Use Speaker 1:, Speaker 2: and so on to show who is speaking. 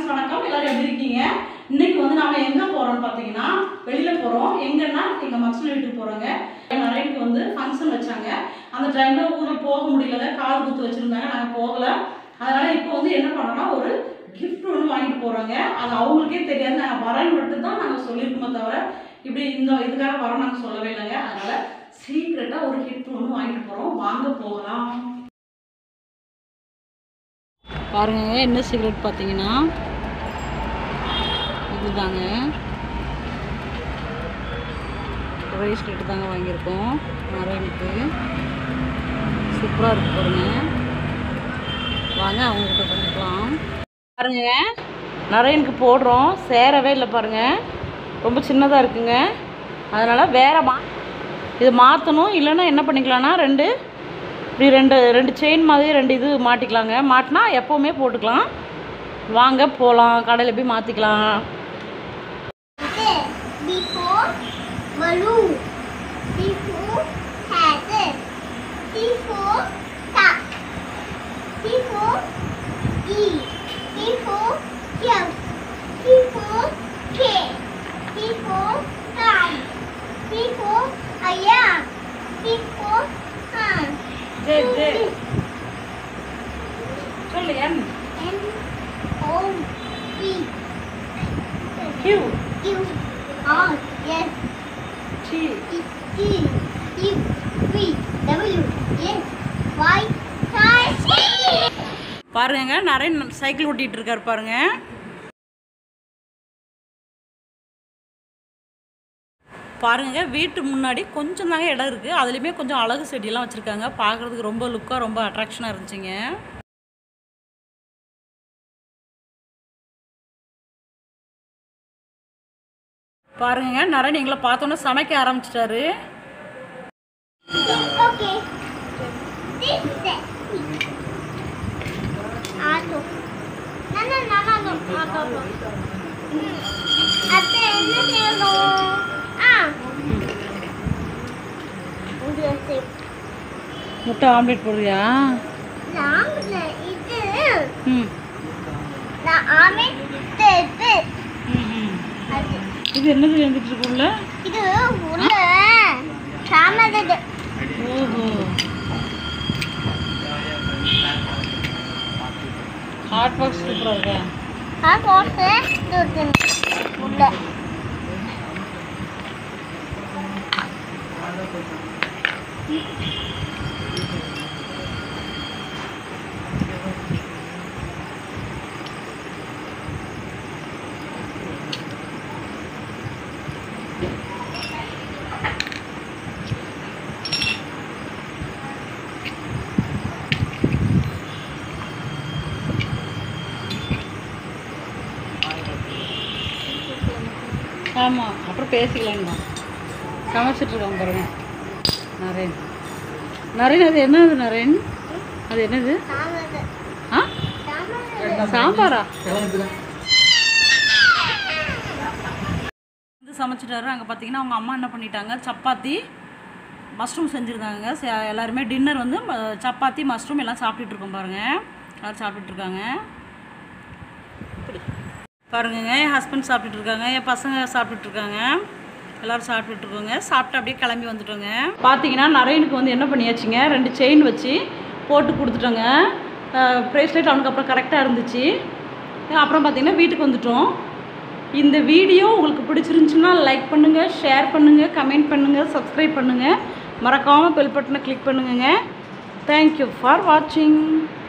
Speaker 1: வணக்கம் எல்லாரும் எப்படி இருக்கீங்க இன்னைக்கு வந்து நாம எங்க போறோம்னு பாத்தீங்கன்னா வெளியில போறோம் எங்கன்னா எங்க மச்சன் வீட்டுக்கு போறோங்க நரேனுக்கு வந்து ஃபங்க்ஷன் வச்சாங்க அந்த டைம்ல ஊர்ல போக முடியல காது குத்து வச்சிருந்தாங்க நாங்க போகல அதனால இப்போ வந்து என்ன பண்ணோம்னா ஒரு gift ஒன்று வாங்கிட்டு போறோங்க அது அவங்களுக்கே தெரியாது நாங்கள் வரேன்னு மட்டும் தான் நாங்கள் சொல்லியிருக்கோமே தவிர இப்படி இந்த இதுக்காக வரோம் நாங்கள் சொல்லவே இல்லைங்க அதனால சீக்கிரட்டாக ஒரு கிஃப்ட் ஒன்று வாங்கிட்டு போகிறோம் வாங்க போகலாம் பாருங்க என்ன சிகரெட் பார்த்தீங்கன்னா இதுதாங்க ப்ரைஸ்லெட் தாங்க வாங்கியிருக்கோம் நரேனுக்கு சூப்பராக இருக்கு பாருங்க வாங்க அவங்ககிட்ட பண்ணிக்கலாம் பாருங்க நரேனுக்கு போடுறோம் சேரவே இல்லை பாருங்க ரொம்ப சின்னதாக இருக்குங்க அதனால் வேற மா இது மாற்றணும் இல்லைன்னா என்ன பண்ணிக்கலாம்னா ரெண்டு இப்படி ரெண்டு ரெண்டு செயின் மாதிரி ரெண்டு இது மாட்டிக்கலாங்க மாட்டினா எப்போவுமே போட்டுக்கலாம் வாங்க போகலாம் கடையில் போய் மாற்றிக்கலாம்
Speaker 2: This before balloon. Before hat. Before duck. Before E. Before jump. Before cat. Before guy. Before a yak. Before hand.
Speaker 1: சரி சரி சொல்லு என்
Speaker 2: N O P.
Speaker 1: Q
Speaker 2: Q R S
Speaker 1: T
Speaker 2: T U V W X Y Z.
Speaker 1: பாருங்க நிறைய cycle ஓட்டிகிட்டு இருக்காரு பாருங்க பாருங்க வீட்டு முன்னாடி கொஞ்சம் தாங்க இடம் இருக்குது அதுலேயுமே கொஞ்சம் அழகு செடியெல்லாம் வச்சுருக்காங்க பார்க்குறதுக்கு ரொம்ப லுக்காக ரொம்ப அட்ராக்ஷனாக இருந்துச்சுங்க பாருங்க நிறைய எங்களை பார்த்தோன்னே சமைக்க ஆரம்பிச்சிட்டாரு
Speaker 2: Okay. This is it. Auto. No, no, no, no, no. Auto, auto. அத்தை என்ன செய்யணும் ஆ இங்க செய்
Speaker 1: முட்டை ஆம்லேட் போடுறியா
Speaker 2: நாமல இது
Speaker 1: ம்
Speaker 2: நான் ஆமென் தேப்பு
Speaker 1: ம், ம்.
Speaker 2: அது
Speaker 1: இது என்னது எழுந்துட்டு இருக்கும்ல
Speaker 2: இது உள்ள சாமதது
Speaker 1: ஓஹோ ஹாட் பாக்ஸ் சூப்பராக இருக்கா
Speaker 2: ஆ போட்டு இது உள்ள
Speaker 1: ஆமாம் அப்புறம் பேசிக்கலாம் தான் சமைச்சிட்டு இருக்காங்க பாருங்க நரேன் நரேன் அது என்னது நரேன் அது என்னது
Speaker 2: சாமது
Speaker 1: ஆ
Speaker 2: சாமது
Speaker 1: சாம்பாரா வந்து சமைச்சிட்டாரு அங்கே பார்த்தீங்கன்னா அவங்க அம்மா என்ன பண்ணிட்டாங்க சப்பாத்தி மஷ்ரூம் செஞ்சுருந்தாங்க ச- எல்லாருமே டின்னர் வந்து ம- சப்பாத்தி மஷ்ரூம் எல்லாம் சாப்பிட்டுட்டு இருக்கோம் பாருங்க எல்லாரும் சாப்பிட்டுட்டு இருக்காங்க பாருங்கங்க என் ஹஸ்பண்ட் சாப்பிட்டுட்டு இருக்காங்க என் பசங்க சாப்பிட்டுட்டு இருக்காங்க எல்லாரும் சாப்பிட்டுட்டு இருக்கோங்க சாப்பிட்டு அப்படியே கிளம்பி வந்துட்டோங்க பார்த்தீங்கன்னா நரேனுக்கு வந்து என்ன பண்ணியாச்சுங்க ரெண்டு செயின் வச்சு போட்டு கொடுத்துட்டோங்க ப்ரேஸ்லெட் அவனுக்கு அப்புறம் கரெக்டாக இருந்துச்சு அப்புறம் பார்த்தீங்கன்னா வீட்டுக்கு வந்துட்டோம் இந்த வீடியோ உங்களுக்கு பிடிச்சிருந்துச்சுன்னா லைக் பண்ணுங்கள் ஷேர் பண்ணுங்கள் கமெண்ட் பண்ணுங்கள் சப்ஸ்கிரைப் பண்ணுங்கள் மறக்காமல் பெல் பட்டனை கிளிக் பண்ணுங்கங்க தேங்க்யூ ஃபார் வாட்சிங்